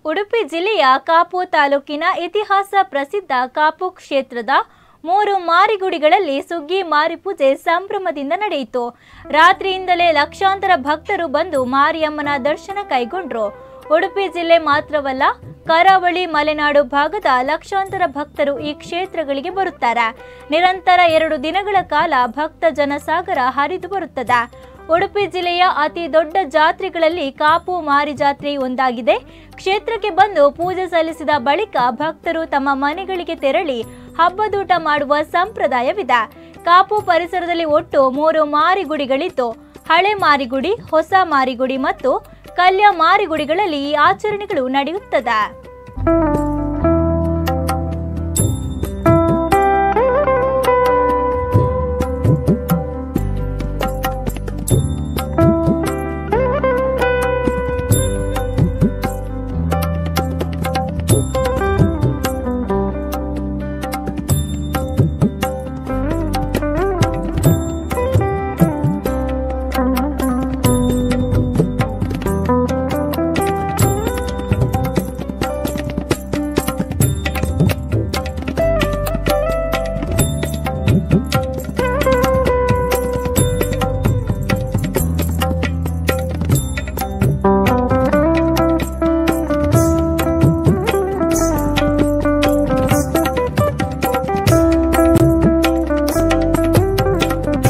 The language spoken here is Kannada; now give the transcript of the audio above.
ಉಡುಪಿ ಜಿಲ್ಲೆಯ ಕಾಪು ತಾಲೂಕಿನ ಇತಿಹಾಸ ಪ್ರಸಿದ್ಧ ಕಾಪು ಕ್ಷೇತ್ರದ ಮೂರು ಮಾರಿಗುಡಿಗಳಲ್ಲಿ ಸುಗ್ಗಿ ಮಾರಿಪೂಜೆ ಸಂಭ್ರಮದಿಂದ ನಡೆಯಿತು ರಾತ್ರಿಯಿಂದಲೇ ಲಕ್ಷಾಂತರ ಭಕ್ತರು ಬಂದು ಮಾರಿಯಮ್ಮನ ದರ್ಶನ ಕೈಗೊಂಡ್ರು ಉಡುಪಿ ಜಿಲ್ಲೆ ಮಾತ್ರವಲ್ಲ ಕರಾವಳಿ ಮಲೆನಾಡು ಭಾಗದ ಲಕ್ಷಾಂತರ ಭಕ್ತರು ಈ ಕ್ಷೇತ್ರಗಳಿಗೆ ಬರುತ್ತಾರೆ ನಿರಂತರ ಎರಡು ದಿನಗಳ ಕಾಲ ಭಕ್ತ ಜನಸಾಗರ ಹರಿದು ಬರುತ್ತದೆ ಉಡುಪಿ ಜಿಲ್ಲೆಯ ಅತಿ ದೊಡ್ಡ ಜಾತ್ರೆಗಳಲ್ಲಿ ಕಾಪು ಮಾರಿ ಜಾತ್ರೆ ಒಂದಾಗಿದೆ ಕ್ಷೇತ್ರಕ್ಕೆ ಬಂದು ಪೂಜೆ ಸಲ್ಲಿಸಿದ ಬಳಿಕ ಭಕ್ತರು ತಮ್ಮ ಮನೆಗಳಿಗೆ ತೆರಳಿ ಹಬ್ಬದೂಟ ಮಾಡುವ ಸಂಪ್ರದಾಯವಿದೆ ಕಾಪು ಪರಿಸರದಲ್ಲಿ ಒಟ್ಟು ಮೂರು ಮಾರಿಗುಡಿಗಳಿದ್ದು ಹಳೆ ಮಾರಿಗುಡಿ ಹೊಸ ಮಾರಿಗುಡಿ ಮತ್ತು ಕಲ್ಯ ಮಾರಿಗುಡಿಗಳಲ್ಲಿ ಈ ಆಚರಣೆಗಳು ನಡೆಯುತ್ತದೆ